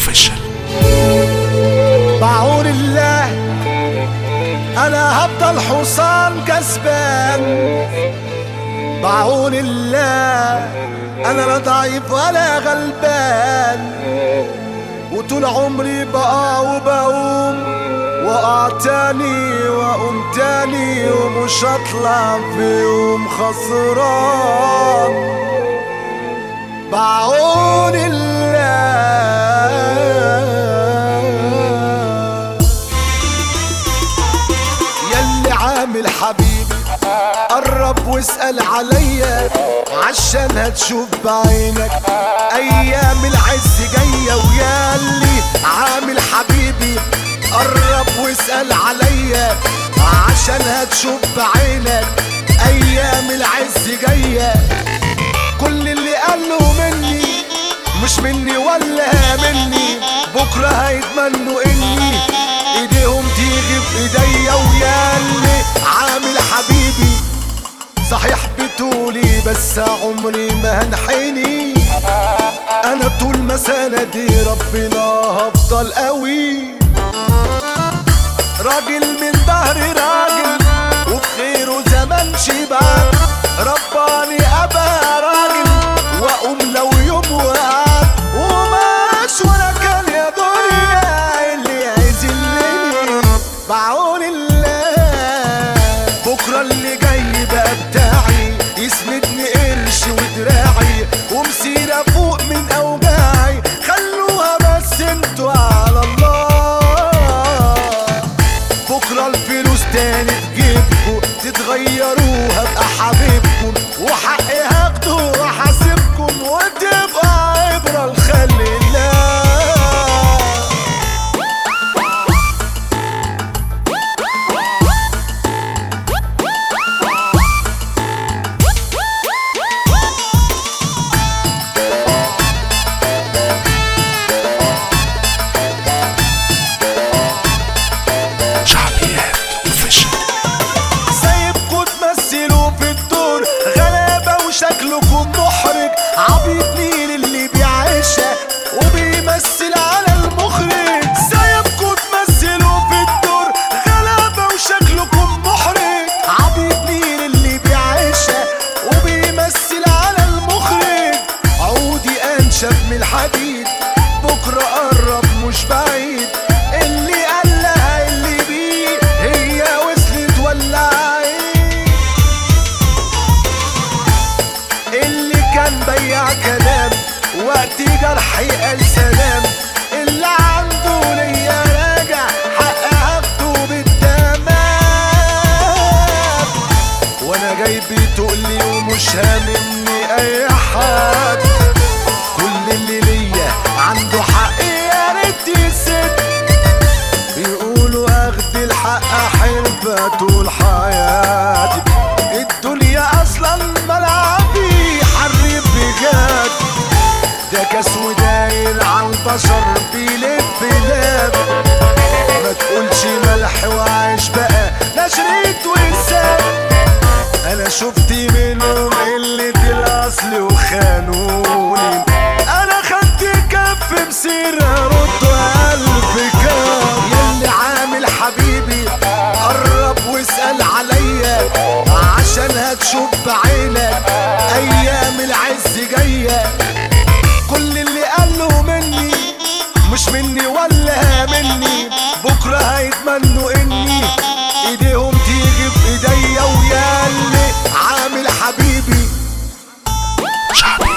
اوفيشال بعون الله انا هفضل حصان كسبان بعون الله انا لا ضعيف ولا غلبان وطول عمري بقع وبقوم وقع تاني واقوم تاني ومش هطلع في يوم خسران بعون الله يلي عامل حبيبي قرب واسأل عليا عشان هتشوف بعينك ايام العز جاية وياللي عامل حبيبي قرب واسأل عليا عشان هتشوف بعينك ايام العز جايه كل اللي قاله مني مش مني ولا مني بكرة هيتمنوا اني ايديهم تيجي في ايديا وياللي عامل حبيبي صحيح بتقولي بس عمري ما هنحني انا طول ما سندي ربنا هفضل قوي راجل من ظهري راجل وبخيره زمان شباب رباني ابقى راجل واقوم لو يوم وقعت وماش وانا كان يا دنيا اللي يذلني بعون الله بكره اللي جاي بقى بتاعي يسندني قرش ودراعي ومسيرة فوق من اوجاعي خلوها بس انتوا على الله بكرة الفلوس تاني تجيبكم تتغيروها ابقى حبيبكم وحقي هاخده واحاسبكم وتبقى عبرة لخلق الله شعبيات اوفيشال سايبكوا تمثلوا في الدور غلابة وشكلكم محرج عبيط مين اللي بيعيشها وبيمثل على المخرج سايبكوا تمثلوا في الدور غلابة وشكلكم محرج عبيط مين اللي بيعيشها وبيمثل على المخرج عودي انشف من الحديد بكرة قرب مش بعيد اللي قال لها اللي بيه هي وصلت ولا عيد اللي كان بيع كلام وقت جرحي قال سلام اللي عنده ليا راجع حق هاخده بالتمام وانا جاي بتقلي ومش هاممني اي حد كل اللي ليا عنده حق يا ريت يسد بيقولوا اخد الحق حرفة طول حياتي الدنيا اصلا ملعبي حرب بجد ده كاس وداير عالبشر بيلف لاب ما تقولش ملح وعيش بقى لا شريت وانسان انا شفت منهم قلة الاصل وخانوني انا خدت كف مسير ارد الف كام يلي عامل حبيبي قرب واسأل عليا عشان هتشوف بعينك ايام العز جايه كل اللي قاله مني مش مني ولا مني بكرة هيتمنوا اني ايديهم تيجي في ايديا وياللي عامل حبيبي شعبيات